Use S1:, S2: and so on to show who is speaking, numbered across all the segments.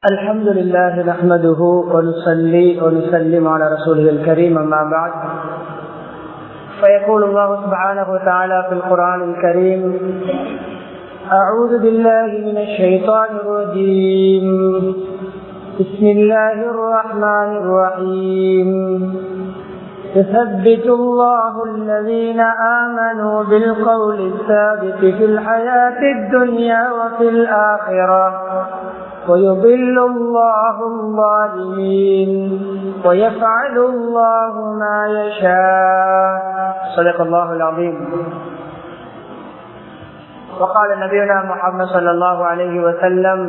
S1: الحمد لله نحمده ونصلي ونسلم على رسوله الكريم أما بعد فيقول الله سبحانه وتعالى في القرآن الكريم أعوذ بالله من الشيطان الرجيم بسم الله الرحمن الرحيم يثبت الله الذين آمنوا بالقول الثابت في الحياة الدنيا وفي الآخرة ويضل الله الظالمين ويفعل الله ما يشاء صدق الله العظيم وقال نبينا محمد صلى الله عليه وسلم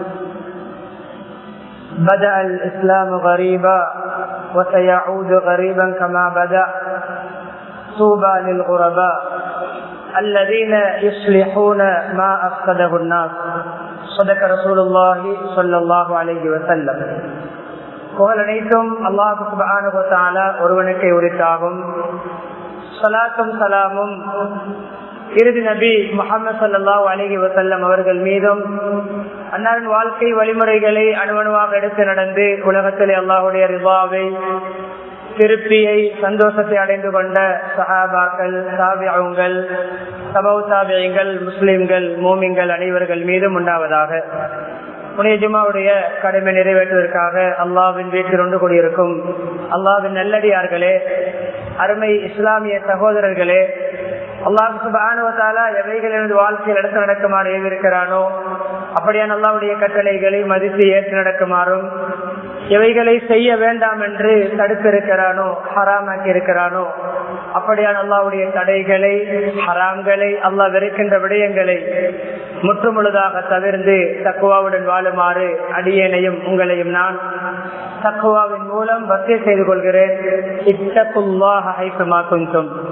S1: بدأ الإسلام غريبا وسيعود غريبا كما بدأ طوبى للغرباء الذين يصلحون ما أفسده الناس صدق رسول الله صلى الله عليه وسلم புகழ் அனைத்தும் அல்லாஹு சுபானுகத்தால ஒருவனுக்கு உரித்தாகும் சலாத்தும் சலாமும் இறுதி நபி முகமது சல்லாஹூ அலஹி வசல்லம் அவர்கள் மீதும் அன்னாரின் வாழ்க்கை வழிமுறைகளை அணுவணுவாக எடுத்து நடந்து உலகத்திலே அல்லாஹுடைய ரிபாவை திருப்தியை சந்தோஷத்தை அடைந்து கொண்ட சஹாபாக்கள் சாபியங்கள் சபௌ சாபியங்கள் முஸ்லிம்கள் மூமிங்கள் அனைவர்கள் மீதும் உண்டாவதாக புனித ஜுமாவுடைய கடமை நிறைவேற்றுவதற்காக அல்லாவின் வீட்டில் ஒன்று கூடியிருக்கும் அல்லாவின் நல்லடியார்களே அருமை இஸ்லாமிய சகோதரர்களே அல்லாஹு சுபானுவத்தாலா எவைகள் எனது வாழ்க்கையில் எடுத்து நடக்குமாறு ஏவிருக்கிறானோ அப்படியான அல்லாவுடைய கட்டளைகளை மதித்து ஏற்று நடக்குமாறும் எவைகளை செய்ய வேண்டாம் என்று தடுத்திருக்கிறானோ ஹராமாக்கி இருக்கிறானோ அப்படியான அல்லாவுடைய தடைகளை ஹராம்களை அல்லா வெறுக்கின்ற விடயங்களை முற்றுமுழுதாக தவிர்ந்து தக்குவாவுடன் வாழுமாறு அடியேனையும் உங்களையும் நான் தக்குவாவின் மூலம் வசதி செய்து கொள்கிறேன் இத்தக்குல்லாக ஹைக்குமாக்கும்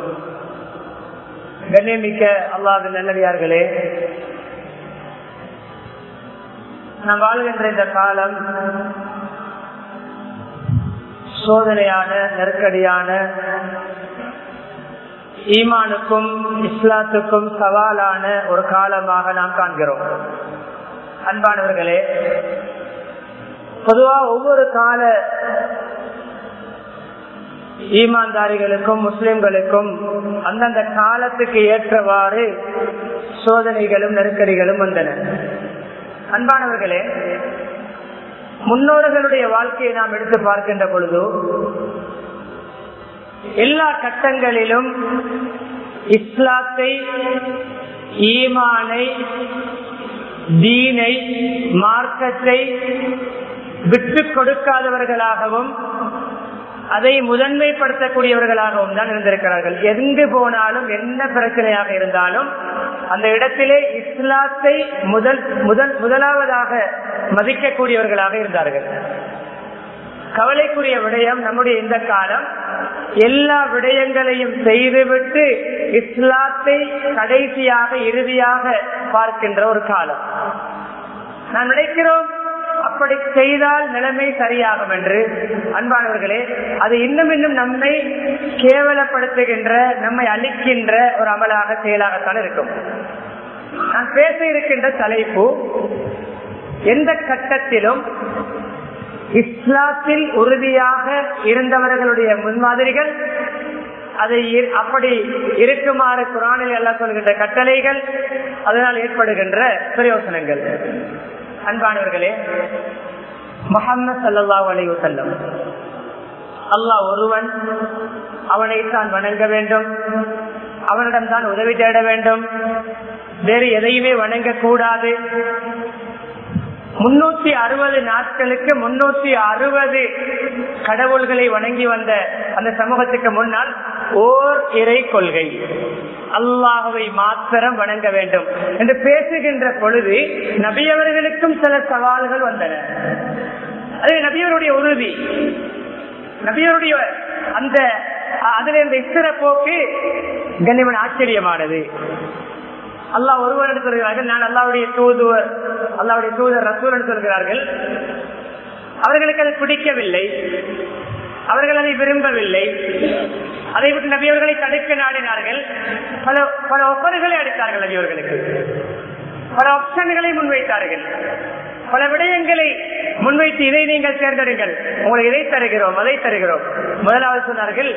S1: கண்ணியமிக்க அல்லாவின் நல்லடியார்களே நாம் வாழ்கின்ற இந்த காலம் சோதனையான நெருக்கடியான ஈமானுக்கும் இஸ்லாத்துக்கும் சவாலான ஒரு காலமாக நாம் காண்கிறோம் அன்பானவர்களே பொதுவா ஒவ்வொரு கால ஈமான்தாரிகளுக்கும் முஸ்லிம்களுக்கும் அந்தந்த காலத்துக்கு ஏற்றவாறு சோதனைகளும் நெருக்கடிகளும் வந்தன அன்பானவர்களே முன்னோர்களுடைய வாழ்க்கையை நாம் எடுத்து பார்க்கின்ற பொழுது எல்லா கட்டங்களிலும் இஸ்லாத்தை ஈமானை தீனை மார்க்கத்தை விட்டு கொடுக்காதவர்களாகவும் அதை முதன்மைப்படுத்தக்கூடியவர்களாகவும் தான் இருந்திருக்கிறார்கள் எங்கு போனாலும் என்ன பிரச்சனையாக இருந்தாலும் அந்த இடத்திலே இஸ்லாத்தை முதல் முதல் முதலாவதாக மதிக்கக்கூடியவர்களாக இருந்தார்கள் கவலைக்குரிய விடயம் நம்முடைய இந்த காலம் எல்லா விடயங்களையும் செய்துவிட்டு இஸ்லாத்தை கடைசியாக இறுதியாக பார்க்கின்ற ஒரு காலம் நான் நினைக்கிறோம் அப்படி செய்தால் நிலைமை சரியாகும் என்று அன்பானவர்களே அது இன்னும் இன்னும் நம்மை கேவலப்படுத்துகின்ற நம்மை அழிக்கின்ற ஒரு அமலாக செயலாகத்தான் இருக்கும் நான் பேச இருக்கின்ற தலைப்பு எந்த கட்டத்திலும் இஸ்லாத்தில் உறுதியாக இருந்தவர்களுடைய முன்மாதிரிகள் அதை அப்படி இருக்குமாறு குரானில் எல்லாம் சொல்கின்ற கட்டளைகள் அதனால் ஏற்படுகின்ற பிரயோசனங்கள் அன்பானவர்களே முகம்மது சல்லா அலைவு செல்லம் அல்லாஹ் ஒருவன் அவனை தான் வணங்க வேண்டும் அவனிடம் தான் உதவி தேட வேண்டும் வேறு எதையுமே வணங்க கூடாது முன்னூத்தி அறுபது நாட்களுக்கு முன்னூத்தி அறுபது கடவுள்களை வணங்கி வந்த அந்த சமூகத்துக்கு முன்னால் ஓர் இறை கொள்கை அல்லாஹவை மாத்திரம் வணங்க வேண்டும் என்று பேசுகின்ற பொழுது நபியவர்களுக்கும் சில சவால்கள் வந்தன அது நபியவருடைய உறுதி நபியருடைய அந்த அதுல இந்த இஸ்திர போக்கு கண்ணியமன் ஆச்சரியமானது அல்லாஹ் ஒருவர் என்று சொல்கிறார்கள் நான் அல்லாவுடைய தூதுவர் அல்லாவுடைய தூதர் ரசூல் என்று சொல்கிறார்கள் அவர்களுக்கு அது பிடிக்கவில்லை அவர்கள் அதை விரும்பவில்லை அதை விட்டு நபியவர்களை தடுக்க நாடினார்கள் பல பல ஒப்பர்களை அடித்தார்கள் நபியவர்களுக்கு பல ஆப்ஷன்களை முன்வைத்தார்கள் பல விடயங்களை முன்வைத்து இதை நீங்கள் தேர்ந்தெடுங்கள் உங்களுக்கு இதை தருகிறோம் அதை தருகிறோம் முதலாவது சொன்னார்கள்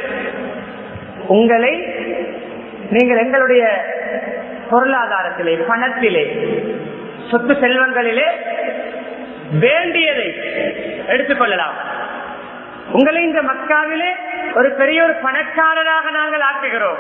S1: உங்களை நீங்கள் எங்களுடைய பொருளாதாரத்திலே பணத்திலே சொத்து செல்வங்களிலே வேண்டியதை எடுத்துக்கொள்ளலாம் உங்களை இந்த மக்காவிலே ஒரு பெரிய ஒரு பணக்காரராக நாங்கள் ஆக்குகிறோம்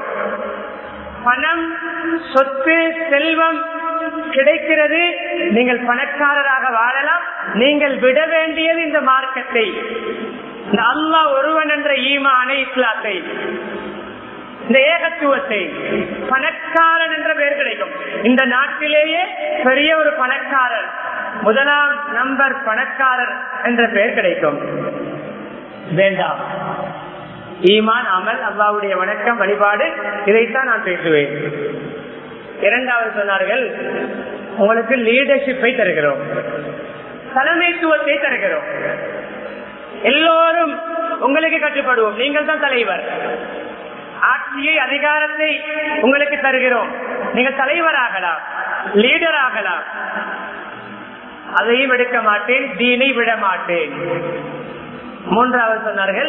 S1: பணம் சொத்து செல்வம் கிடைக்கிறது நீங்கள் பணக்காரராக வாழலாம் நீங்கள் விட வேண்டியது இந்த மார்க்கத்தை இந்த அல்லாஹ் ஒருவன் என்ற ஈமானை இஸ்லாத்தை இந்த ஏகத்துவத்தை பணக்காரன் என்ற பெயர் கிடைக்கும் இந்த நாட்டிலேயே பெரிய ஒரு பணக்காரர் முதலாம் நம்பர் பணக்காரர் என்ற பெயர் கிடைக்கும் வேண்டாம் ஈமான் அமல் அல்லாவுடைய வணக்கம் வழிபாடு இதைத்தான் நான் பேசுவேன் இரண்டாவது சொன்னார்கள் உங்களுக்கு லீடர்ஷிப்பை தருகிறோம் தலைமைத்துவத்தை தருகிறோம் எல்லோரும் உங்களுக்கு கட்டுப்படுவோம் நீங்கள் தான் தலைவர் ஆட்சியை அதிகாரத்தை உங்களுக்கு தருகிறோம் நீங்கள் தலைவராகலாம் லீடர் ஆகலாம் அதையும் எடுக்க மாட்டேன் தீனை விட மாட்டேன் மூன்றாவது சொன்னார்கள்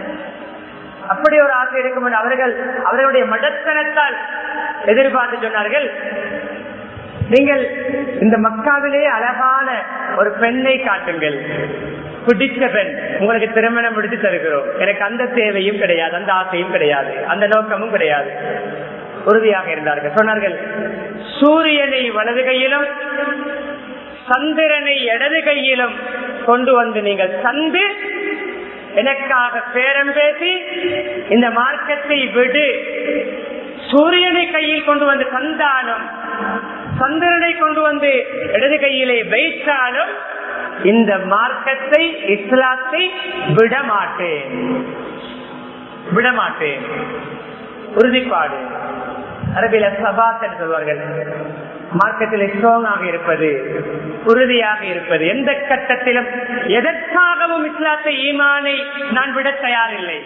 S1: அப்படி ஒரு ஆசை இருக்கும் அவர்கள் அவர்களுடைய மடத்தனத்தால் எதிர்பார்த்து சொன்னார்கள் நீங்கள் இந்த மக்காவிலேயே அழகான ஒரு பெண்ணை காட்டுங்கள் பிடித்த பெண் உங்களுக்கு திருமணம் முடித்து தருகிறோம் எனக்கு அந்த தேவையும் கிடையாது அந்த ஆசையும் கிடையாது அந்த நோக்கமும் கிடையாது உறுதியாக இருந்தார்கள் சொன்னார்கள் சூரியனை வலது கையிலும் சந்திரனை இடது கையிலும் கொண்டு வந்து நீங்கள் சந்து எனக்காக பேரம் பேசி இந்த மார்க்கத்தை விடு சூரியனை கையில் கொண்டு வந்து தந்தாலும் சந்திரனை கொண்டு வந்து இடது கையிலே வைத்தாலும் இந்த மார்க்கத்தை இஸ்லாத்தை விடமாட்டேன் விடமாட்டேன் உறுதிப்பாடு அரபில சபாத் என்று சொல்வார்கள் மார்க்கத்தில் ஸ்ட்ராங்காக இருப்பது உறுதியாக இருப்பது எந்த கட்டத்திலும் எதற்காகவும் இஸ்லாத்தை ஈமானை நான் விட தயாரில்லை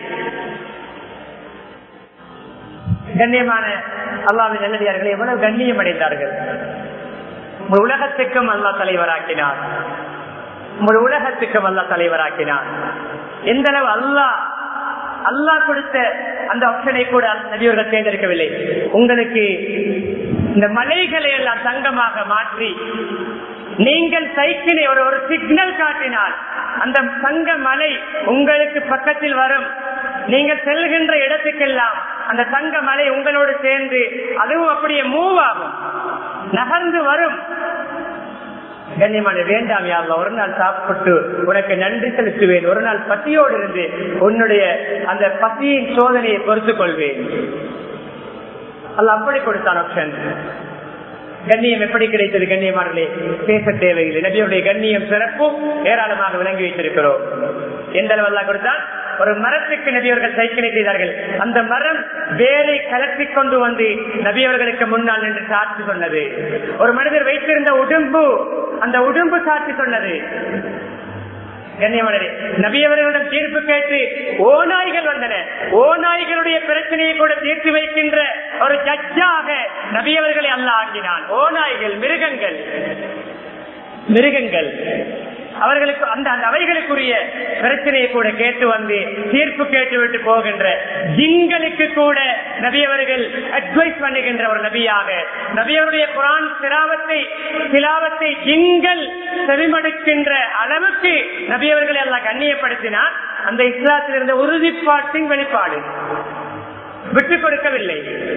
S1: கண்ணியமான அல்லாவின் நல்லடியார்கள் எவ்வளவு கண்ணியம் அடைந்தார்கள் உங்கள் உலகத்துக்கும் அல்லா தலைவராக்கினார் உங்கள் உலகத்துக்கும் அல்லா தலைவராக்கினார் எந்த அளவு அல்லாஹ் அல்லாஹ் கொடுத்த அந்த ஆப்ஷனை கூட நபியவர்கள் தேர்ந்தெடுக்கவில்லை உங்களுக்கு இந்த மலைகளை எல்லாம் தங்கமாக மாற்றி நீங்கள் சைக்கிளை ஒரு ஒரு சிக்னல் காட்டினால் அந்த தங்க மலை உங்களுக்கு பக்கத்தில் வரும் நீங்கள் செல்கின்ற இடத்துக்கெல்லாம் அந்த தங்க மலை உங்களோடு சேர்ந்து அதுவும் அப்படியே மூவ் ஆகும் நகர்ந்து வரும் கண்ணியமான வேண்டாம் யாருல ஒரு நாள் சாப்பிட்டு உனக்கு நன்றி செலுத்துவேன் ஒரு நாள் பசியோடு இருந்து உன்னுடைய அந்த பசியின் சோதனையை பொறுத்துக் கொள்வேன் அல்ல அப்படி கொடுத்தான் ஆப்ஷன் கண்ணியம் எப்படி கிடைத்தது கண்ணியமானே பேச தேவையில்லை நபியுடைய கண்ணியம் சிறப்பும் ஏராளமாக விளங்கி வைத்திருக்கிறோம் எந்த அளவெல்லாம் கொடுத்தால் ஒரு மரத்துக்கு நபியவர்கள் சைக்கிளை செய்தார்கள் அந்த மரம் வேலை கலற்றி கொண்டு வந்து நபியவர்களுக்கு முன்னால் நின்று சாட்சி சொன்னது ஒரு மனிதர் வைத்திருந்த உடும்பு அந்த உடும்பு சாட்சி சொன்னது கண்ணியமனே நபியவர்களிடம் தீர்ப்பு கேட்டு ஓநாய்கள் வந்தன ஓநாய்களுடைய பிரச்சனையை கூட தீர்த்து வைக்கின்ற ஒரு ஜட்ஜாக நபியவர்களை அல்ல ஆக்கினான் ஓநாய்கள் மிருகங்கள் மிருகங்கள் அவர்களுக்கு அந்த அந்த அவைகளுக்குரிய பிரச்சனையை கூட கேட்டு வந்து தீர்ப்பு கேட்டு விட்டு போகின்ற ஜிங்களுக்கு கூட நபியவர்கள் அட்வைஸ் பண்ணுகின்ற ஒரு நபியாக நபியவருடைய குரான் சிலாவத்தை சிலாவத்தை ஜிங்கள் செவிமடுக்கின்ற அளவுக்கு நபியவர்களை எல்லாம் கண்ணியப்படுத்தினார் அந்த இஸ்லாத்தில் இருந்த உறுதிப்பாட்டின் வெளிப்பாடு விட்டுக் கொடுக்கவில்லை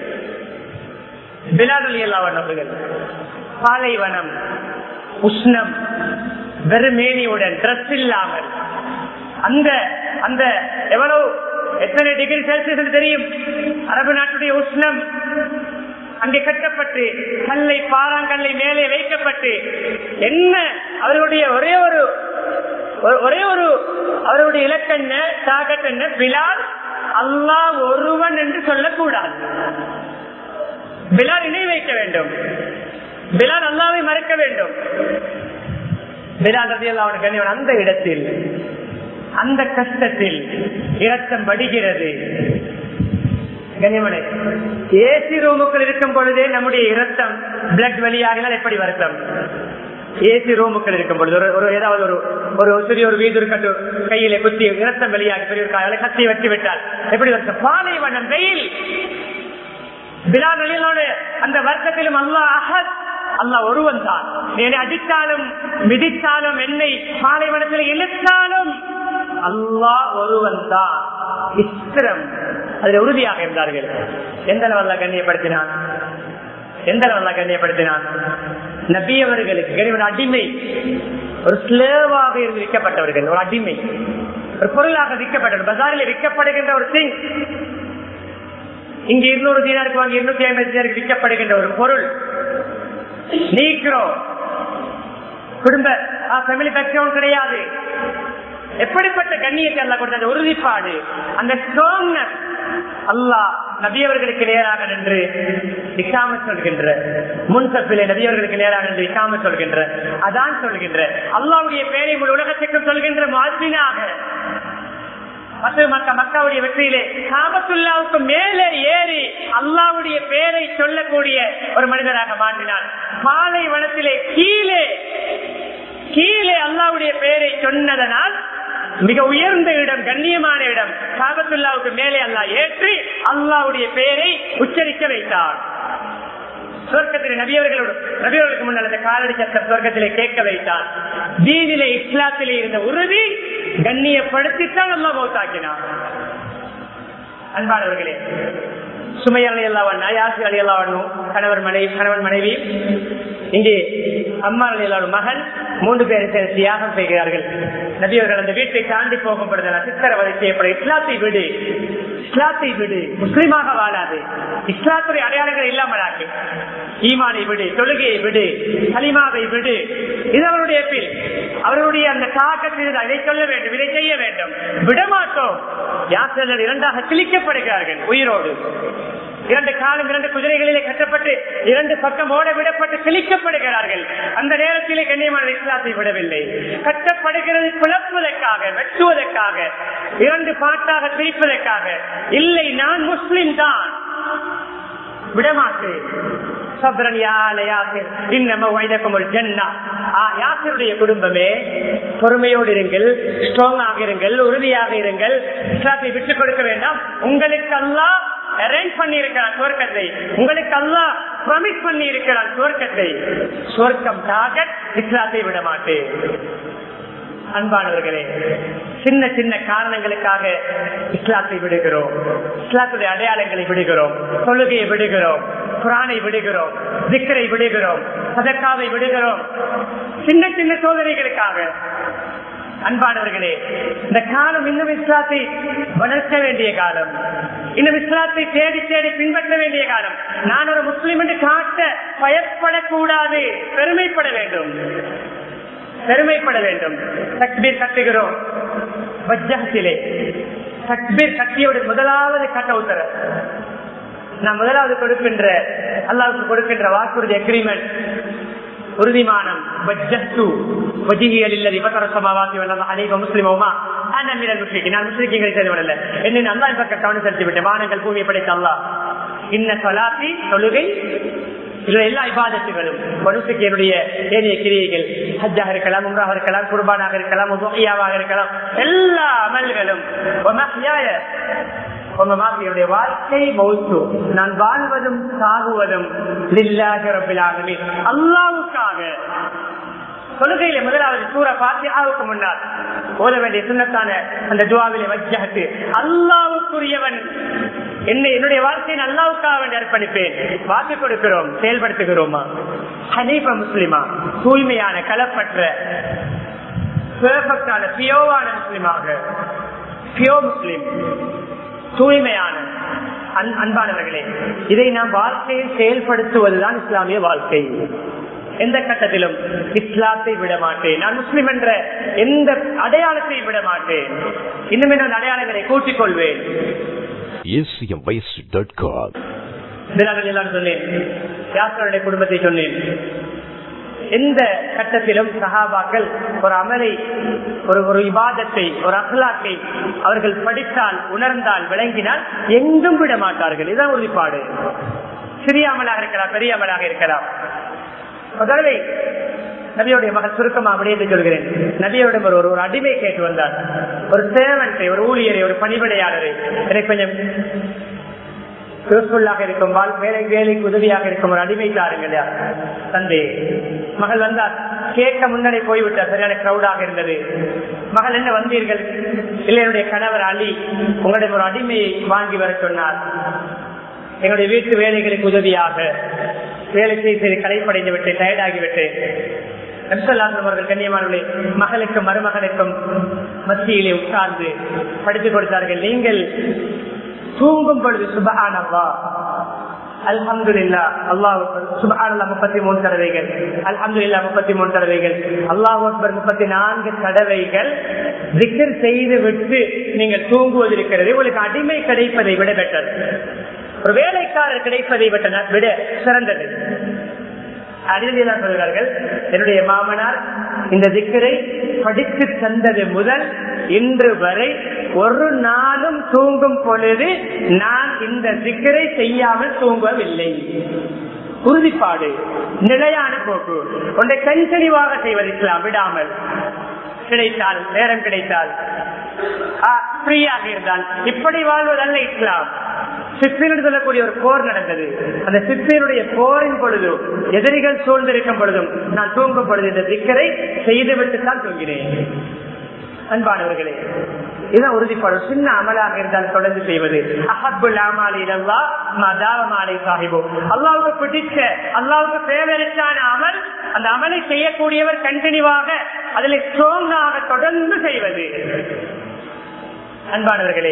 S1: பிலாதலி அல்லாவன் அவர்கள் பாலைவனம் உஷ்ணம் வெறுமேனியுடன் ட்ரெஸ் இல்லாமல் அந்த அந்த எவ்வளவு எத்தனை டிகிரி செல்சியஸ் தெரியும் அரபு நாட்டுடைய உஷ்ணம் அங்கே கட்டப்பட்டு கல்லை பாறாங்கல்லை மேலே வைக்கப்பட்டு என்ன அவர்களுடைய ஒரே ஒரு ஒரே ஒரு அவருடைய இலக்கண்ண டாகட் என்ன பிலால் அல்லாஹ் ஒருவன் என்று சொல்லக்கூடாது பிலால் இணை வைக்க வேண்டும் பிலால் அல்லாவை மறைக்க வேண்டும் பிலால் ரதி அவனுக்கு அந்த இடத்தில் அந்த கஷ்டத்தில் இரத்தம் வடிகிறது கனிமனை ஏசி ரூமுக்குள் இருக்கும் பொழுதே நம்முடைய இரத்தம் பிளட் வெளியாகினால் எப்படி வருத்தம் ஏசி ரூமுக்கள் இருக்கும் பொழுது ஒரு ஒரு ஏதாவது ஒரு ஒரு சிறிய ஒரு வீடு கட்டு கையில குத்தி இரத்தம் வெளியாகி பெரிய காலை கத்தி வெட்டி விட்டால் எப்படி வருஷம் பாலைவனம் வெயில் பிலாலினோடு அந்த வர்க்கத்திலும் அல்லாஹ் அஹத் அல்லாஹ் ஒருவன் தான் என்னை அடித்தாலும் மிதித்தாலும் என்னை பாலைவனத்தில் இழுத்தாலும் அல்லாஹ் ஒருவன் தான் இஸ்திரம் அதில் உறுதியாக இருந்தார்கள் எந்த லெவல்ல கண்ணியப்படுத்தினான் எந்த லெவல்ல கண்ணியப்படுத்தினான் நபி அவர்களுக்கு கனிவன் அடிமை ஒரு ஸ்லேவாக இருந்து விற்கப்பட்டவர்கள் ஒரு அடிமை ஒரு பொருளாக விற்கப்பட்டவர் பஜாரில் விற்கப்படுகின்ற ஒரு திங் இங்க இருநூறு தீனாருக்கு வாங்கி இருநூத்தி ஐம்பது தீனாருக்கு விற்கப்படுகின்ற ஒரு பொருள் நீக்கிறோ குடும்ப ஃபேமிலி பேக்ரவுண்ட் கிடையாது எப்படிப்பட்ட கண்ணியத்தை அல்ல கொடுத்த அந்த உறுதிப்பாடு அந்த ஸ்ட்ராங்னஸ் அல்லாஹ் நபியவர்களுக்கு நேராக நின்று இக்காம சொல்கின்ற முன்சப்பிலே நபியவர்களுக்கு நேராக நின்று இக்காம சொல்கின்ற அதான் சொல்கின்ற அல்லாவுடைய பேரை முழு உலகத்துக்கும் சொல்கின்ற மாதினாக மற்ற மக்க மக்காவுடைய வெற்றியிலே காபத்துல்லாவுக்கு மேலே ஏறி அல்லாவுடைய பேரை சொல்லக்கூடிய ஒரு மனிதராக மாற்றினார் பாலை வனத்திலே கீழே கீழே அல்லாவுடைய பெயரை சொன்னதனால் மிக உயர்ந்த இடம் கண்ணியமான இடம் காபத்துல்லாவுக்கு மேலே அல்லாஹ் ஏற்றி அல்லாவுடைய பெயரை உச்சரிக்க வைத்தார் சொர்க்கத்திலே நபியவர்களோடு நபியவர்களுக்கு முன்னால் அந்த காலடி சத்தம் சொர்க்கத்திலே கேட்க வைத்தார் தீனிலே இஸ்லாத்திலே இருந்த உறுதி கண்ணியப்படுத்தித்தான் அல்லா மௌத்தாக்கினார் அன்பானவர்களே சுமையா அலி அல்லா யாசி அலி அல்லா கணவர் மனைவி கணவன் மனைவி இங்கே அம்மா அலி அல்லா மகன் மூன்று பேரை சேர்ந்து தியாகம் செய்கிறார்கள் நபியவர்கள் அந்த வீட்டை தாண்டி போகப்படுதல் சித்திரவதை செய்யப்பட இஸ்லாத்தை விடு இஸ்லாத்தை விடு முஸ்லிமாக வாழாது இஸ்லாத்துடைய அடையாளங்கள் இல்லாமலாக்கு ஈமானை விடு தொழுகையை விடு கலிமாவை விடு இது அவருடைய பில் அவருடைய அந்த தாக்கத்தில் இதை சொல்ல வேண்டும் இதை செய்ய வேண்டும் விடமாட்டோம் யாத்திரர்கள் இரண்டாக கிழிக்கப்படுகிறார்கள் உயிரோடு இரண்டு காலம் இரண்டு குதிரைகளிலே கட்டப்பட்டு இரண்டு பக்கம் ஓட விடப்பட்டு கிழிக்கப்படுகிறார்கள் அந்த நேரத்திலே கண்ணியமான இஸ்லாத்தை விடவில்லை கட்டப்படுகிறது குழப்புவதற்காக வெட்டுவதற்காக இரண்டு பாட்டாக பிரிப்பதற்காக இல்லை நான் முஸ்லிம் தான் விடமாட்டேன் குடும்பமே பொறுமையோடு இருங்கள் ஸ்ட்ராங் ஆக இருங்கள் உறுதியாக இருங்கள் இஸ்லாத்தை விட்டுக் கொடுக்க வேண்டாம் உங்களுக்கு எல்லாம் அரேஞ்ச் பண்ணி இருக்கிறான் சுவர்க்கத்தை உங்களுக்கு அல்லா ப்ரமிஸ் பண்ணி இருக்கிறான் சுவர்க்கத்தை சுவர்க்கம் டாகட் இஸ்லாத்தை விட மாட்டேன் அன்பானவர்களே சின்ன சின்ன காரணங்களுக்காக இஸ்லாத்தை விடுகிறோம் இஸ்லாத்துடைய அடையாளங்களை விடுகிறோம் தொழுகையை விடுகிறோம் குரானை விடுகிறோம் திக்கரை விடுகிறோம் சதக்காவை விடுகிறோம் சின்ன சின்ன சோதனைகளுக்காக அன்பானவர்களே இந்த காலம் இன்னும் இஸ்லாத்தை வளர்க்க வேண்டிய காலம் இன்னும் இஸ்லாத்தை தேடி தேடி பின்பற்ற வேண்டிய காலம் நான் ஒரு முஸ்லிம் என்று காட்ட பயப்படக்கூடாது பெருமைப்பட வேண்டும் பெருமைப்பட வேண்டும் தக்பீர் கட்டுகிறோம் வஜ்ஜகத்திலே தக்பீர் கட்டியோட முதலாவது கட்ட உத்தர நான் முதலாவது கொடுக்கின்ற அல்லாவுக்கு கொடுக்கின்ற வாக்குறுதி அக்ரிமெண்ட் உறுதிமானம் வானங்கள் பூமியை படைத்த அல்லா இன்ன சொலாத்தி தொழுகை இதுல எல்லா இபாதத்துகளும் மனுஷுக்கு என்னுடைய ஏனைய கிரியைகள் ஹஜ்ஜாக இருக்கலாம் உம்ராக இருக்கலாம் குர்பானாக இருக்கலாம் உபையாவாக இருக்கலாம் எல்லா அமல்களும் என்னுடைய வாழ்க்கை மௌத்து நான் வாழ்வதும் சாகுவதும் அல்லாவுக்காக தொழுகையில முதலாவது சூற பாத்தியாவுக்கு முன்னால் ஓத வேண்டிய சுண்ணத்தான அந்த துவாவிலே வஜ்ஜகத்து அல்லாவுக்குரியவன் என்னை என்னுடைய வாழ்க்கையை அல்லாவுக்காக வேண்டி அர்ப்பணிப்பேன் வாக்கு கொடுக்கிறோம் செயல்படுத்துகிறோமா ஹனீப முஸ்லிமா தூய்மையான களப்பற்ற பெர்ஃபெக்டான பியோவான முஸ்லிமாக பியோ முஸ்லிம் தூய்மையான அன்பானவர்களே இதை நாம் வாழ்க்கையில் செயல்படுத்துவதுதான் இஸ்லாமிய வாழ்க்கை எந்த கட்டத்திலும் இஸ்லாத்தை விட மாட்டேன் நான் முஸ்லிம் என்ற எந்த அடையாளத்தை விட மாட்டேன் இன்னும் என்ன அடையாளங்களை கூட்டிக் கொள்வேன் சொன்னேன் யாத்திரனுடைய குடும்பத்தை சொன்னேன் எந்த கட்டத்திலும் சகாபாக்கள் ஒரு அமலை ஒரு ஒரு விவாதத்தை ஒரு அகலாக்கை அவர்கள் படித்தால் உணர்ந்தால் விளங்கினால் எங்கும் விட மாட்டார்கள் இதுதான் உறுதிப்பாடு சிறிய அமலாக இருக்கலாம் பெரிய அமலாக இருக்கலாம் ஒரு தடவை நபியோடைய மகன் சுருக்கமா அப்படியே சொல்கிறேன் நபியோட ஒரு ஒரு அடிமை கேட்டு வந்தார் ஒரு சேவன்ஸை ஒரு ஊழியரை ஒரு பணிபடையாளரை எனக்கு கொஞ்சம் யூஸ்ஃபுல்லாக இருக்கும் வேலை வேலைக்கு உதவியாக இருக்கும் ஒரு அடிமை தாருங்க இல்லையா தந்தை மகள் வந்தார் கேட்க முன்னாடி போய்விட்டார் சரியான கிரௌடாக இருந்தது மகள் என்ன வந்தீர்கள் இல்லை என்னுடைய கணவர் அலி உங்களுடைய ஒரு அடிமையை வாங்கி வர சொன்னார் எங்களுடைய வீட்டு வேலைகளுக்கு உதவியாக வேலை செய்து கலைப்படைந்து விட்டேன் டயர்டாகிவிட்டேன் அவர்கள் கண்ணியமானவர்களே மகளுக்கும் மருமகனுக்கும் மத்தியிலே உட்கார்ந்து படித்துக் கொடுத்தார்கள் நீங்கள் தூங்கும் பொழுது சுபகானவா அல்ஹம்துல்லா அல்லாஹ் சுபஹானல்லா முப்பத்தி மூணு தடவைகள் அல்ஹம்துல்லா முப்பத்தி மூணு தடவைகள் அல்லாஹ் அக்பர் முப்பத்தி நான்கு தடவைகள் திக்கர் செய்து விட்டு நீங்கள் தூங்குவது இருக்கிறது உங்களுக்கு அடிமை கிடைப்பதை விட பெற்றது ஒரு வேலைக்காரர் கிடைப்பதை விட சிறந்தது அறிவியலாம் சொல்கிறார்கள் என்னுடைய மாமனார் இந்த திக்கரை படித்து தந்தது முதல் இன்று வரை ஒரு நாளும் தூங்கும் பொழுது நான் இந்த திக்கரை செய்யாமல் தூங்கவில்லை உறுதிப்பாடு நிலையான போக்கு ஒன்றை கண்தெளிவாக செய்வது இஸ்லாம் விடாமல் கிடைத்தால் நேரம் கிடைத்தால் ஃப்ரீயாக இருந்தால் இப்படி வாழ்வதல்ல இஸ்லாம் சிப்பின் சொல்லக்கூடிய ஒரு போர் நடந்தது அந்த சிப்பினுடைய போரின் பொழுது எதிரிகள் சூழ்ந்திருக்கும் பொழுதும் நான் தூங்கும் பொழுது இந்த திக்கரை செய்துவிட்டு தான் தூங்கினேன் அன்பானவர்களே இதுதான் உறுதிப்பாடு சின்ன அமலாக இருந்தால் தொடர்ந்து செய்வது அஹபுல் அமாலிலல்லா மதாவமாலை சாஹிபோ அல்லாவுக்கு பிடிச்ச அல்லாவுக்கு பேவரிச்சான அமல் அந்த அமலை செய்யக்கூடியவர் கண்டினியூவாக அதில் ஸ்ட்ராங்காக தொடர்ந்து செய்வது அன்பானவர்களே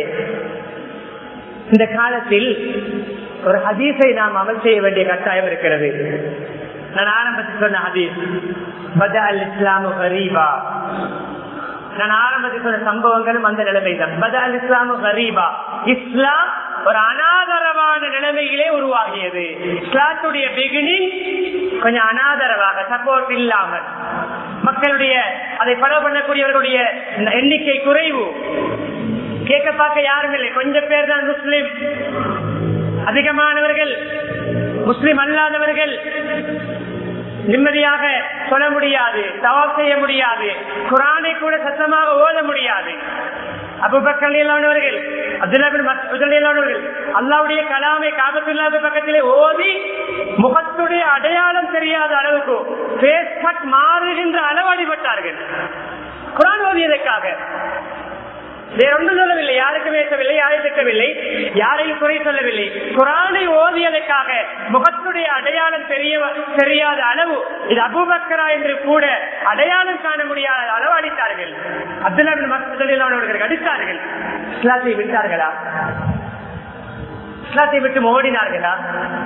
S1: இந்த காலத்தில் ஒரு ஹதீஸை நாம் அமல் செய்ய வேண்டிய கட்டாயம் இருக்கிறது நான் ஆரம்பத்தில் சொன்ன ஹதீஸ் பத அல் இஸ்லாமு ஹரீபா நான் ஆரம்பத்தில் சொன்ன சம்பவங்களும் அந்த நிலைமை தான் பத அல் இஸ்லாமு ஹரீபா இஸ்லாம் ஒரு அனாதரவான நிலைமையிலே உருவாகியது இஸ்லாத்துடைய பிகினிங் கொஞ்சம் அனாதரவாக சப்போர்ட் இல்லாமல் மக்களுடைய அதை ஃபாலோ பண்ணக்கூடியவர்களுடைய எண்ணிக்கை குறைவு கேட்க பார்க்க யாரும் இல்லை கொஞ்சம் பேர் தான் முஸ்லிம் அதிகமானவர்கள் முஸ்லிம் அல்லாதவர்கள் நிம்மதியாக சொல்ல முடியாது தவாப் செய்ய முடியாது குரானை கூட சத்தமாக ஓத முடியாது அபுபக்கல்லானவர்கள் அப்துல்லாபின் அல்லாவுடைய கலாமை காபத்துல்லாத பக்கத்திலே ஓதி முகத்துடைய அடையாளம் தெரியாத அளவுக்கு பேஸ் கட் மாறுகின்ற அளவு அடிபட்டார்கள் குரான் ஓதியதற்காக வேறொன்றும் சொல்லவில்லை யாருக்கும் ஏற்கவில்லை யாரை திட்டவில்லை யாரையும் குறை சொல்லவில்லை குரானை ஓதியதற்காக முகத்துடைய அடையாளம் தெரிய தெரியாத அளவு இது அபுபக்கரா என்று கூட அடையாளம் காண முடியாத அளவு அடித்தார்கள் அப்துல்லா அவர்கள் அடித்தார்கள் இஸ்லாத்தை விட்டார்களா இஸ்லாத்தை விட்டு ஓடினார்களா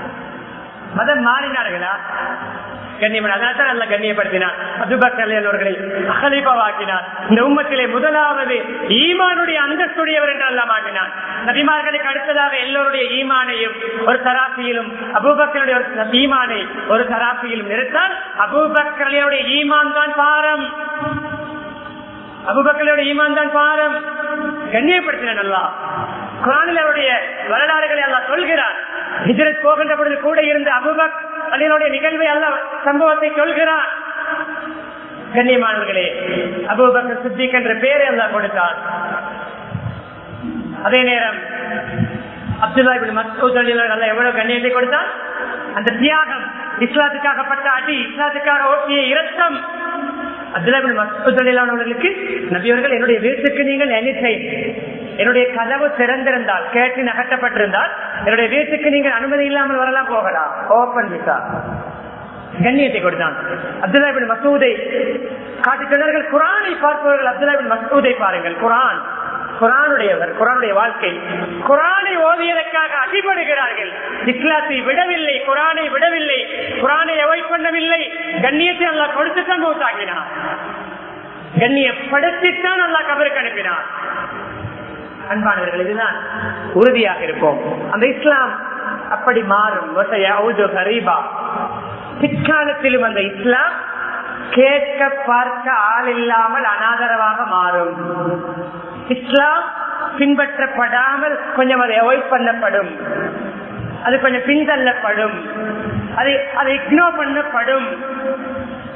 S1: மதம் மாறினார்களா கண்ணியமன் அதான் நல்ல கண்ணியப்படுத்தினார் அபுபக்கர் அவர்களை அகலிபாவாக்கினார் இந்த உம்மத்திலே முதலாவது ஈமானுடைய அந்தஸ்துடையவர் என்று அல்ல மாட்டினார் நபிமார்களுக்கு அடுத்ததாக எல்லோருடைய ஈமானையும் ஒரு தராசியிலும் அபூபக்கருடைய ஒரு ஈமானை ஒரு தராசியிலும் நிறுத்தால் அபூபக்கருடைய ஈமான் தான் பாரம் அபுபக்கருடைய ஈமான் தான் பாரம் கண்ணியப்படுத்தினான் அல்லா குரானில் அவருடைய வரலாறுகளை எல்லாம் சொல்கிறார் ஹிஜரத் போகின்ற பொழுது கூட இருந்த அபுபக் அதனுடைய நிகழ்வை அல்ல சம்பவத்தை சொல்கிறார் கண்ணியமானவர்களே அபுபக்கர் சித்திக் என்ற பெயரை எல்லாம் கொடுத்தார் அதே நேரம் அப்துல்லா மசூத் அல்ல எவ்வளவு கண்ணியத்தை கொடுத்தார் அந்த தியாகம் இஸ்லாத்துக்காகப்பட்ட அடி இஸ்லாத்துக்காக ஓட்டிய இரத்தம் அவர்களுக்கு நபியவர்கள் என்னுடைய வீட்டுக்கு நீங்கள் எண்ணிக்கை என்னுடைய கதவு திறந்திருந்தால் கேட்டு நகட்டப்பட்டிருந்தால் என்னுடைய வீட்டுக்கு நீங்கள் அனுமதி இல்லாமல் வரலாம் போகலாம் ஓபன் விசா கண்ணியத்தை கொடுத்தான் அப்துல்லாபின் மசூதை காட்டுக்கிறார்கள் குரானை பார்ப்பவர்கள் அப்துல்லாபின் மசூதை பாருங்கள் குரான் குரானுடையவர் குரானுடைய வாழ்க்கை குரானை ஓதியதற்காக அடிபடுகிறார்கள் இஸ்லாத்தை விடவில்லை குரானை விடவில்லை குரானை அவாய்ட் பண்ணவில்லை கண்ணியத்தை அல்லா கொடுத்துத்தான் மூத்தாக்கினார் கண்ணியப்படுத்தித்தான் அல்லா கபருக்கு அனுப்பினார் அன்பானவர்கள் இதுதான் உறுதியாக இருப்போம் அந்த இஸ்லாம் அப்படி மாறும் கரீபா பிற்காலத்திலும் அந்த இஸ்லாம் கேட்க பார்க்க ஆள் இல்லாமல் அனாதரவாக மாறும் இஸ்லாம் பின்பற்றப்படாமல் கொஞ்சம் அதை அவாய்ட் பண்ணப்படும் அது கொஞ்சம் பின்தள்ளப்படும் அது அதை இக்னோர் பண்ணப்படும்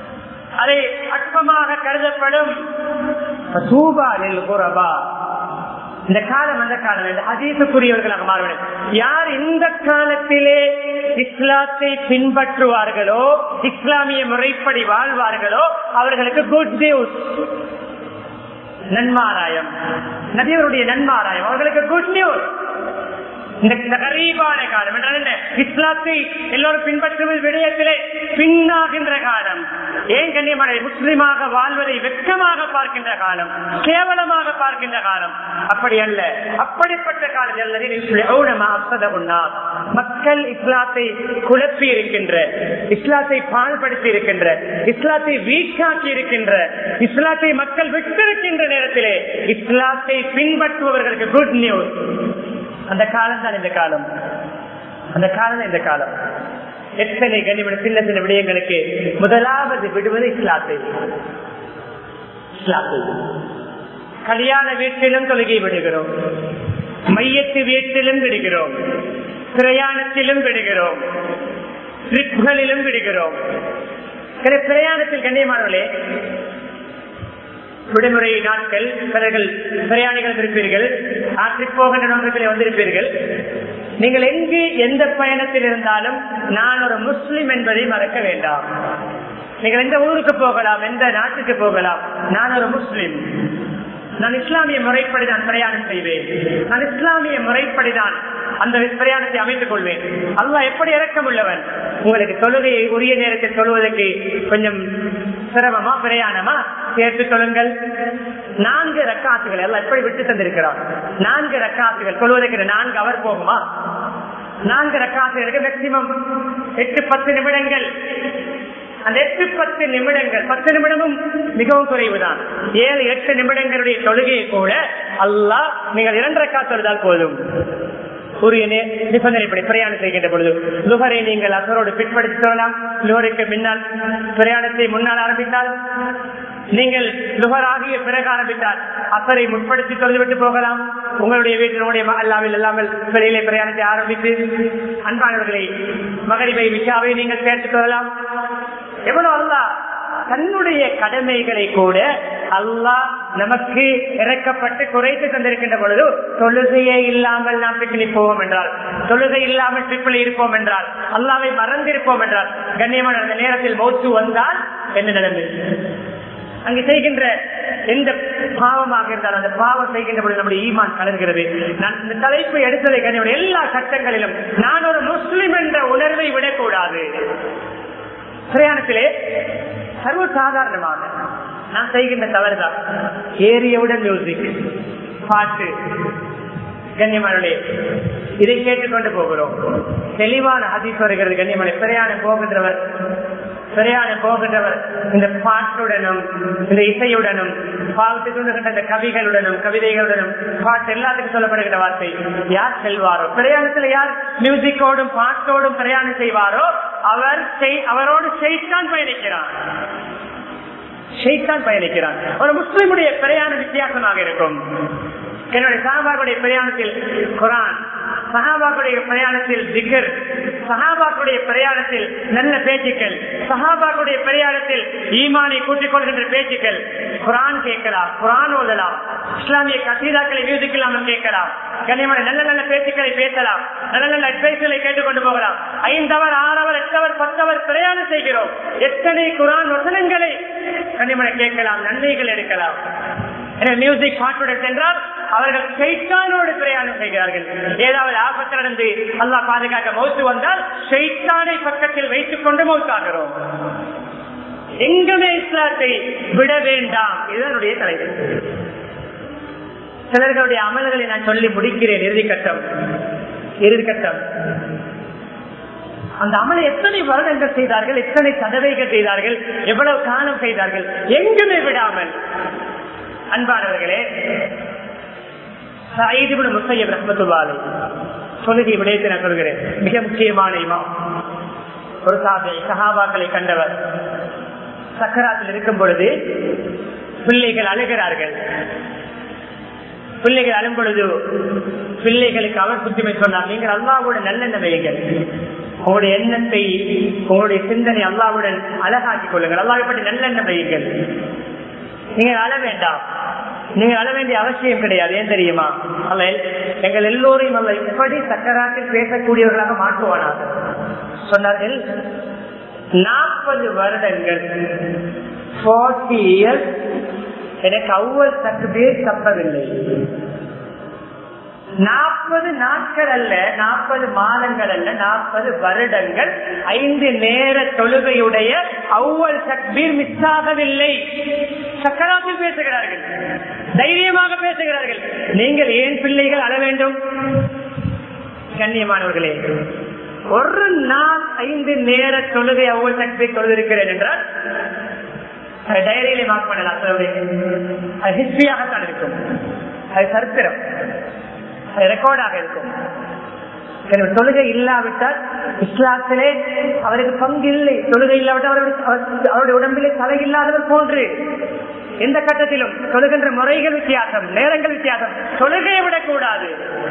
S1: அதை அற்பமாக கருதப்படும் சூபாலில் குரபா இந்த காலம் அந்த காலம் இந்த அதீசுக்குரியவர்களாக மாற வேண்டும் யார் இந்த காலத்திலே இஸ்லாத்தை பின்பற்றுவார்களோ இஸ்லாமிய முறைப்படி வாழ்வார்களோ அவர்களுக்கு குட் நியூஸ் நன்மாராயம் நபியவருடைய நன்மாராயம் அவர்களுக்கு குட் நியூஸ் இந்த கரீபான காலம் என்றால் என்ன இஸ்லாத்தை எல்லோரும் பின்பற்றுவது விடயத்திலே பின்னாகின்ற காலம் ஏன் கண்ணியமான முஸ்லிமாக வாழ்வதை வெட்கமாக பார்க்கின்ற காலம் கேவலமாக பார்க்கின்ற காலம் அப்படி அல்ல அப்படிப்பட்ட காலத்தில் மக்கள் இஸ்லாத்தை குழப்பி இருக்கின்ற இஸ்லாத்தை பால்படுத்தி இருக்கின்ற இஸ்லாத்தை வீக்காக்கி இருக்கின்ற இஸ்லாத்தை மக்கள் விட்டிருக்கின்ற நேரத்திலே இஸ்லாத்தை பின்பற்றுபவர்களுக்கு குட் நியூஸ் அந்த காலம் தான் இந்த காலம் அந்த காலம் இந்த காலம் எத்தனை கனிமணி சின்ன சின்ன விடயங்களுக்கு முதலாவது விடுவது இஸ்லாத்தை இஸ்லாத்தை கல்யாண வீட்டிலும் தொழுகை விடுகிறோம் மையத்து வீட்டிலும் விடுகிறோம் பிரயாணத்திலும் விடுகிறோம் ட்ரிப்களிலும் விடுகிறோம் பிரயாணத்தில் கண்ணியமானவர்களே விடுமுறை நாட்கள் பிறர்கள் பிரயாணிகள் இருப்பீர்கள் ஆற்றிப் போகின்ற நோக்கங்களை வந்திருப்பீர்கள் நீங்கள் எங்கு எந்த பயணத்தில் இருந்தாலும் நான் ஒரு முஸ்லிம் என்பதை மறக்க வேண்டாம் நீங்கள் எந்த ஊருக்கு போகலாம் எந்த நாட்டுக்கு போகலாம் நான் ஒரு முஸ்லிம் நான் இஸ்லாமிய முறைப்படி தான் பிரயாணம் செய்வேன் நான் இஸ்லாமிய முறைப்படிதான் அந்த பிரயாணத்தை அமைத்துக் கொள்வேன் அல்லாஹ் எப்படி இறக்கம் உள்ளவன் உங்களுக்கு தொழுகையை உரிய நேரத்தில் சொல்வதற்கு கொஞ்சம் சிரமமா பிரயாணமா சேர்த்து சொல்லுங்கள் நான்கு ரக்காசுகள் எல்லாம் எப்படி விட்டு தந்திருக்கிறான் நான்கு ரக்காசுகள் சொல்வதற்கு நான்கு அவர் போகுமா நான்கு ரக்காசுகளுக்கு மேக்சிமம் எட்டு பத்து நிமிடங்கள் அந்த எட்டு பத்து நிமிடங்கள் பத்து நிமிடமும் மிகவும் குறைவுதான் ஏழு எட்டு நிமிடங்களுடைய தொழுகையை கூட அல்லாஹ் நீங்கள் இரண்டரை காத்தொழுதால் போதும் உரிய நிபந்தனைப்படி பிரயாணம் செய்கின்ற பொழுது லுகரை நீங்கள் அசரோடு பிற்படுத்தி சொல்லலாம் லுகருக்கு முன்னால் பிரயாணத்தை முன்னால் ஆரம்பித்தால் நீங்கள் லுகர் ஆகிய பிறகு ஆரம்பித்தால் அசரை முற்படுத்தி தொழுதுவிட்டு போகலாம் உங்களுடைய வீட்டினுடைய அல்லாவில் இல்லாமல் வெளியிலே பிரயாணத்தை ஆரம்பித்து அன்பானவர்களை மகரிபை விஷாவை நீங்கள் சேர்த்துக் கொள்ளலாம் எவ்வளவு அல்லா தன்னுடைய கடமைகளை கூட அல்லாஹ் நமக்கு இறக்கப்பட்டு குறைத்து தந்திருக்கின்ற பொழுது தொழுகையே இல்லாமல் நாம் பிக்னிக் போவோம் என்றால் தொழுகை இல்லாமல் ட்ரிப்பில் இருப்போம் என்றால் அல்லாவை மறந்திருப்போம் என்றால் கண்ணியமான அந்த நேரத்தில் மௌத்து வந்தால் என்ன நிலைமை அங்கு செய்கின்ற எந்த பாவமாக இருந்தாலும் அந்த பாவம் செய்கின்ற பொழுது நம்முடைய ஈமான் கலர்கிறது நான் இந்த தலைப்பு எடுத்ததை கண்ணியோட எல்லா சட்டங்களிலும் நான் ஒரு முஸ்லிம் என்ற உணர்வை விடக்கூடாது பிரயாணத்திலே சர்வ சாதாரணமாக நான் செய்கின்ற தவறுதான் ஏரியவுடன் மியூசிக் பாட்டு கண்ணியமனே இதை கேட்டுக்கொண்டு போகிறோம் தெளிவான ஹதீஸ் வருகிறது கண்ணியமனை பிரயாணம் போகின்றவர் பிரயாணம் போகின்றவர் இந்த பாட்டுடனும் இந்த இசையுடனும் பாவத்தை தூண்டுகின்ற இந்த கவிகளுடனும் கவிதைகளுடனும் பாட்டு எல்லாத்துக்கும் சொல்லப்படுகிற வார்த்தை யார் செல்வாரோ பிரயாணத்துல யார் மியூசிக்கோடும் பாட்டோடும் பிரயாணம் செய்வாரோ அவர் அவரோடு செய்தான் பயணிக்கிறான் ஷெய்தான் பயணிக்கிறான் ஒரு முஸ்லிமுடைய பிரயாணம் வித்தியாசமாக இருக்கும் என்னுடைய சஹாபாக்குடைய பிரயாணத்தில் குரான் சஹாபாக்குடைய பிரயாணத்தில் திகர் சஹாபாக்குடைய பிரயாணத்தில் நல்ல பேச்சுக்கள் சஹாபாக்குடைய பிரயாணத்தில் ஈமானை கூட்டிக் கொள்கின்ற பேச்சுக்கள் குரான் கேட்கலாம் குரான் ஓதலாம் இஸ்லாமிய கசீதாக்களை மியூசிக் இல்லாமல் கேட்கலாம் கண்ணியமான நல்ல நல்ல பேச்சுக்களை பேசலாம் நல்ல நல்ல அட்வைஸ்களை கேட்டுக்கொண்டு போகலாம் ஐந்தவர் ஆறவர் எட்டவர் பத்தவர் பிரயாணம் செய்கிறோம் எத்தனை குரான் வசனங்களை கண்ணியமான கேட்கலாம் நன்மைகள் எடுக்கலாம் மியூசிக் பாட்டுடன் சென்றால் அவர்கள் ஷெய்தானோடு பிரயாணம் செய்கிறார்கள் ஏதாவது ஆபத்து நடந்து அல்லா பாதுகாக்க மௌத்து வந்தால் ஷெய்தானை பக்கத்தில் வைத்துக் கொண்டு மௌத்தாகிறோம் எங்குமே இஸ்லாத்தை விட வேண்டாம் இதுதான் தலைவர் சிலர்களுடைய அமல்களை நான் சொல்லி முடிக்கிறேன் இறுதி கட்டம் இறுதி கட்டம் அந்த அமலை எத்தனை வருடங்கள் செய்தார்கள் எத்தனை சதவைகள் செய்தார்கள் எவ்வளவு காலம் செய்தார்கள் எங்குமே விடாமல் அன்பானவர்களே முசையப் ரஹமத்துல்லாலை தொழுகை விடயத்தை நான் சொல்கிறேன் மிக முக்கியமான இமாம் ஒரு சாதை சகாபாக்களை கண்டவர் சக்கராத்தில் இருக்கும் பொழுது பிள்ளைகள் அழுகிறார்கள் பிள்ளைகள் அழும் பொழுது பிள்ளைகளுக்கு அவர் புத்திமை சொன்னார் நீங்கள் அல்லாவோட நல்லெண்ண வையுங்கள் உங்களுடைய எண்ணத்தை உங்களுடைய சிந்தனை அல்லாவுடன் அழகாக்கிக் கொள்ளுங்கள் அல்லாவை பற்றி நல்லெண்ணம் வையுங்கள் நீங்க அழ வேண்டாம் நீங்க அழ வேண்டிய அவசியம் கிடையாது ஏன் தெரியுமா அல்ல எங்கள் எல்லோரையும் அல்ல எப்படி சக்கராத்தில் பேசக்கூடியவர்களாக மாற்றுவானாக சொன்னார்கள் நாற்பது வருடங்கள் இயர்ஸ் எனக்கு அவ்வளவு சற்று பேர் தப்பவில்லை நாற்பது நாட்கள் அல்ல நாற்பது மாதங்கள் அல்ல நாற்பது வருடங்கள் ஐந்து நேர தொழுகையுடைய அவ்வளவு சக்பீர் மிஸ் ஆகவில்லை சக்கராத்தில் பேசுகிறார்கள் தைரியமாக பேசுகிறார்கள் நீங்கள் ஏன் பிள்ளைகள் அழ வேண்டும் கண்ணியமானவர்களே ஒரு நாள் ஐந்து நேர தொழுகை அவ்வளவு சக்பீர் தொழுதிருக்கிறேன் என்றால் டைரியிலே மார்க் பண்ணலாம் அது ஹிஸ்டரியாகத்தான் இருக்கும் அது சரித்திரம் ரெக்கார்டாக இருக்கும் தொழுகை இல்லாவிட்டால் இஸ்லாத்திலே அவருக்கு பங்கு இல்லை தொழுகை இல்லாவிட்டால் அவருடைய உடம்பிலே தலை இல்லாதவர் போன்று எந்த கட்டத்திலும் தொழுகின்ற முறைகள் வித்தியாசம் நேரங்கள் வித்தியாசம் தொழுகையை விடக்கூடாது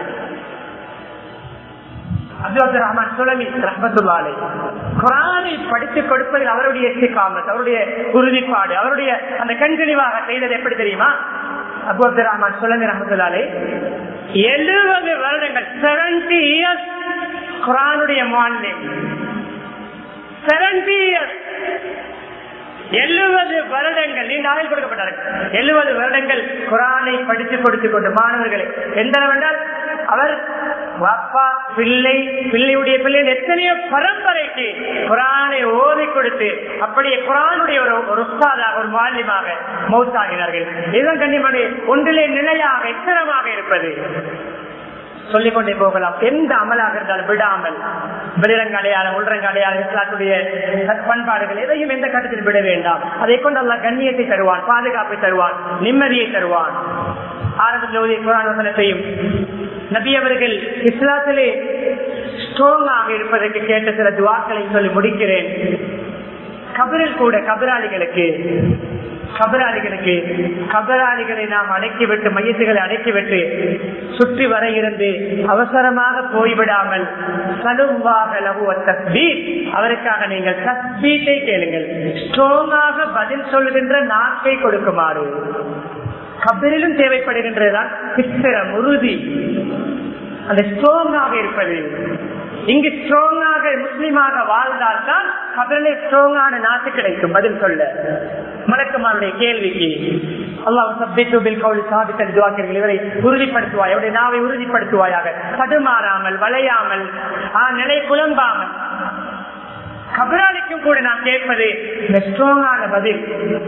S1: அப்துல் ரஹ்மான் சுலமி ரஹமத்துல்லாலை குரானை படித்துக் கொடுப்பதில் அவருடைய காமத் அவருடைய உறுதிப்பாடு அவருடைய அந்த கண்கணிவாக செய்தது எப்படி தெரியுமா அபு அப்துல் ரஹ்மான் சுலமி ரஹமத்துல்லாலே எழுபது வருடங்கள் செவன்டி இயர்ஸ் குரானுடைய மாநிலம் செவன்டி இயர்ஸ் எழுபது வருடங்கள் நீண்ட ஆயுள் கொடுக்கப்பட்டார்கள் எழுபது வருடங்கள் குரானை படித்து கொடுத்துக் கொண்டு மாணவர்களை எந்த என்றால் அவர் அப்பா பிள்ளை பிள்ளையுடைய பிள்ளை எத்தனையோ பரம்பரைக்கு குரானை ஓதி கொடுத்து அப்படியே குரானுடைய ஒரு ஒரு உஸ்தாதாக ஒரு மாலியமாக மௌத்தாகினார்கள் இதுதான் கண்ணியமான ஒன்றிலே நிலையாக எத்தனமாக இருப்பது சொல்லிக் கொண்டே போகலாம் எந்த அமலாக இருந்தாலும் விடாமல் வெளிரங்க அடையாளம் உள்ரங்க அடையாளம் இஸ்லாத்துடைய பண்பாடுகள் எதையும் எந்த கட்டத்தில் விட வேண்டாம் அதை கொண்டு அல்ல கண்ணியத்தை தருவான் பாதுகாப்பை தருவான் நிம்மதியை தருவான் ஆரம்பத்தில் குரான் வசனத்தையும் நபி அவர்கள் இஸ்லாத்திலே ஸ்ட்ராங்காக இருப்பதற்கு கேட்ட சில துவாக்களை சொல்லி முடிக்கிறேன் கபரில் கூட கபராளிகளுக்கு கபராளிகளுக்கு கபராளிகளை நாம் அடக்கிவிட்டு மையத்துகளை அடக்கிவிட்டு சுற்றி வர இருந்து அவசரமாக போய்விடாமல் சலுவாக லகுவ தஸ்பீத் அவருக்காக நீங்கள் தஸ்பீட்டை கேளுங்கள் ஸ்ட்ராங்காக பதில் சொல்கின்ற நாக்கை கொடுக்குமாறு கபரிலும் தேவைப்படுகின்றதுதான் சித்திரம் உறுதி அந்த ஸ்ட்ராங்காக இருப்பது இங்கு ஸ்ட்ராங்காக முஸ்லீமாக வாழ்ந்தால்தான் கபரிலே ஸ்ட்ராங்கான நாட்டு கிடைக்கும் பதில் சொல்ல மலக்குமாருடைய கேள்விக்கு அல்லாஹ் சப்பித்துபில் கவுளி சாதித்தல் துவாக்கிறீர்கள் இவரை உறுதிப்படுத்துவாய் அவருடைய நாவை உறுதிப்படுத்துவாயாக தடுமாறாமல் வளையாமல் நிலை குழம்பாமல் கபராளிக்கும் கூட நாம் கேட்பது இந்த ஸ்ட்ராங்கான பதில்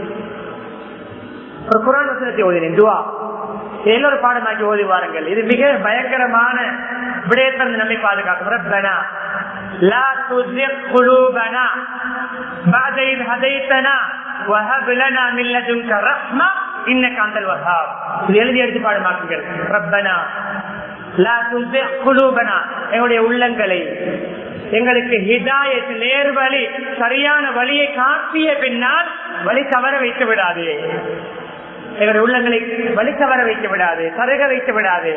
S1: ஒரு குரான் வசனத்தை ஓதினேன் துவா எல்லோரு பாடமாக்கி ஓதி வாருங்கள் இது மிக பயங்கரமான விடயத்திலிருந்து நம்மை பாதுகாக்கும் ரப்பனா لا تزغ قلوبنا بعد إذ هديتنا وهب لنا من لدنك رحمة إنك أنت الوهاب இது எழுதி எடுத்து பாடமாக்குங்கள் ரப்பனா லா துஸிக் குலூபனா எங்களுடைய உள்ளங்களை எங்களுக்கு ஹிதாயத் நேர்வழி சரியான வழியை காட்டிய பின்னால் வழி தவற வைத்து விடாது எங்களுடைய உள்ளங்களை வழி தவற வைத்து விடாது தருக வைத்து விடாது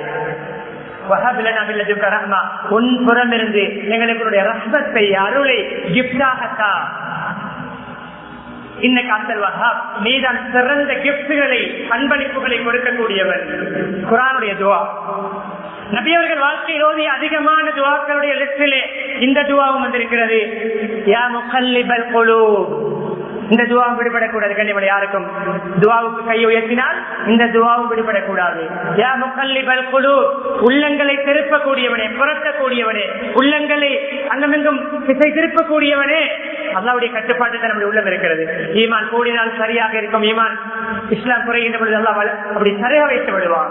S1: உன் புறம் இருந்து எங்களுக்கு ரசத்தை அருளை கிப்டாகத்தா இன்னைக்கு அந்தல் வஹாப் நீதான் சிறந்த கிப்டுகளை அன்பளிப்புகளை கொடுக்கக்கூடியவன் குரானுடைய துவா நபியவர்கள் வாழ்க்கையில் ஓதிய அதிகமான துவாக்களுடைய லிஸ்டிலே இந்த துவாவும் வந்திருக்கிறது யா முகல்லிபல் குழு இந்த துவாவும் விடுபடக்கூடாது கண்ணியமலை யாருக்கும் துவாவுக்கு கை உயர்த்தினால் இந்த துவாவும் விடுபடக்கூடாது யா முகல்லிபல் குழு உள்ளங்களை திருப்பக்கூடியவனே புரட்டக்கூடியவனே உள்ளங்களை அங்கமெங்கும் திசை திருப்பக்கூடியவனே அல்லாவுடைய கட்டுப்பாட்டு தான் நம்முடைய உள்ளம் இருக்கிறது ஈமான் கூடினால் சரியாக இருக்கும் ஈமான் இஸ்லாம் குறைகின்ற பொழுது அல்லா அப்படி சரியாக வைத்து விடுவான்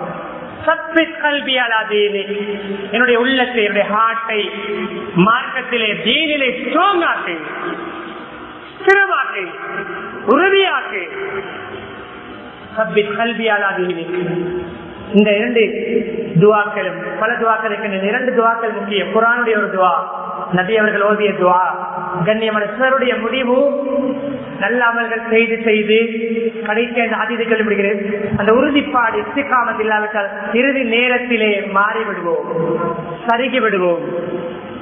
S1: என்னுடைய உள்ளத்தை என்னுடைய ஹார்ட்டை மார்க்கத்திலே தீனிலே ஸ்ட்ராங் ஆக்கு ஸ்திரமாக்கு உறுதியாக்கு சப்பித் கல்வியாலாதீனி இந்த இரண்டு துவாக்களும் பல துவாக்களுக்கு இந்த இரண்டு துவாக்கள் முக்கியம் குரானுடைய ஒரு துவா நபி அவர்கள் ஓதிய துவா கண்ணியமான சிலருடைய முடிவு நல்ல அமல்கள் செய்து செய்து கடைசி அந்த ஆதிதை சொல்லிவிடுகிறேன் அந்த உறுதிப்பாடு இஸ்திகாமத் இல்லாவிட்டால் இறுதி நேரத்திலே மாறி விடுவோம் சருகி விடுவோம்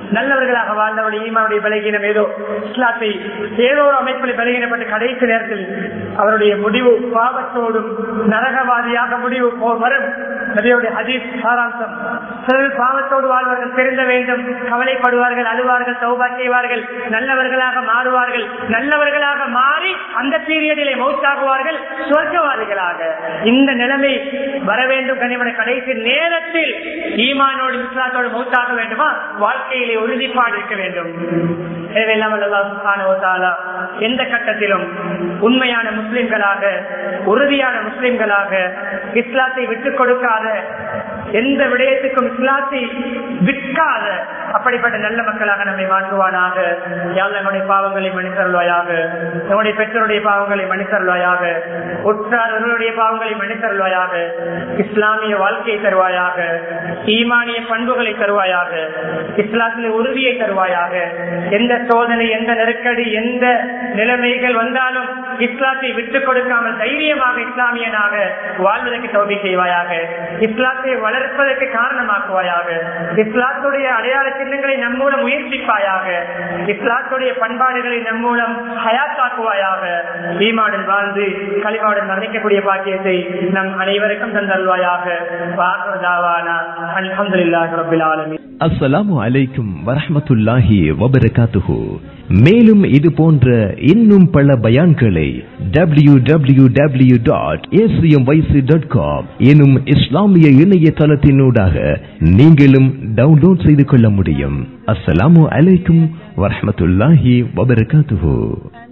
S1: நல்லவர்களாக வாழ்ந்தவருடைய ஈமாவுடைய பலகீனம் ஏதோ இஸ்லாத்தை ஏதோ ஒரு அமைப்பில் பலகீனப்பட்ட கடைசி நேரத்தில் அவருடைய முடிவு பாவத்தோடும் நரகவாதியாக முடிவு போ- வரும் நபியுடைய ஹதீஸ் சாராம்சம் சிலர் பாவத்தோடு வாழ்வார்கள் தெரிந்த வேண்டும் கவலைப்படுவார்கள் அழுவார்கள் சௌபா செய்வார்கள் நல்லவர்களாக மாறுவார்கள் நல்லவர்களாக மாறி அந்த பீரியடிலே மௌத்தாகுவார்கள் சொர்க்கவாதிகளாக இந்த நிலைமை வர வேண்டும் கனிமன கடைசி நேரத்தில் ஈமானோடு இஸ்லாத்தோடு மௌத்தாக வேண்டுமா வாழ்க்கையிலே உறுதிப்பாடு இருக்க வேண்டும் எனவே இல்லாமல் அல்லாஹ் சுப்ஹானஹு வ தஆலா எந்த கட்டத்திலும் உண்மையான முஸ்லிம்களாக உறுதியான முஸ்லிம்களாக இஸ்லாத்தை விட்டுக் கொடுக்காத எந்த விடயத்துக்கும் இஸ்லாத்தை விற்காத அப்படிப்பட்ட நல்ல மக்களாக நம்மை மாற்றுவானாக யாழ் நம்முடைய பாவங்களை மன்னித்தருள்வாயாக நம்முடைய பெற்றோருடைய பாவங்களை மன்னித்தருள்வாயாக உற்றார்களுடைய பாவங்களை மன்னித்தருள்வாயாக இஸ்லாமிய வாழ்க்கையை தருவாயாக ஈமானிய பண்புகளை தருவாயாக இஸ்லாத்தின் உறுதியை தருவாயாக எந்த சோதனை எந்த நெருக்கடி எந்த நிலைமைகள் வந்தாலும் இஸ்லாத்தை விட்டுக் கொடுக்காமல் தைரியமாக இஸ்லாமியனாக வாழ்வதற்கு தோல்வி செய்வாயாக இஸ்லாத்தை வளர்ப்பதற்கு காரணமாக்குவாயாக இஸ்லாத்துடைய அடையாள சின்னங்களை நம் மூலம் உயிர்ப்பிப்பாயாக இஸ்லாத்துடைய பண்பாடுகளை நம் மூலம் ஹயாத்தாக்குவாயாக ஈமாடன் வாழ்ந்து களிமாடன் மரணிக்கக்கூடிய பாக்கியத்தை நம் அனைவருக்கும் தந்தல்வாயாக அல்ஹம்துலில்லாஹி ரப்பில் ஆலமீன்
S2: அஸ்ஸலாமு அலைக்கும் வரஹ்மத்துல்லாஹி வபரகாத்துஹு மேலும் இது போன்ற இன்னும் பல பயான்களை W W W dot dot com எனும் இஸ்லாமிய இணையதளத்தினூடாக நீங்களும் டவுன்லோட் செய்து கொள்ள முடியும் அஸ்ஸலாமு அலைக்கும் வரஹ்மத்துல்லாஹி வபரகாத்துஹு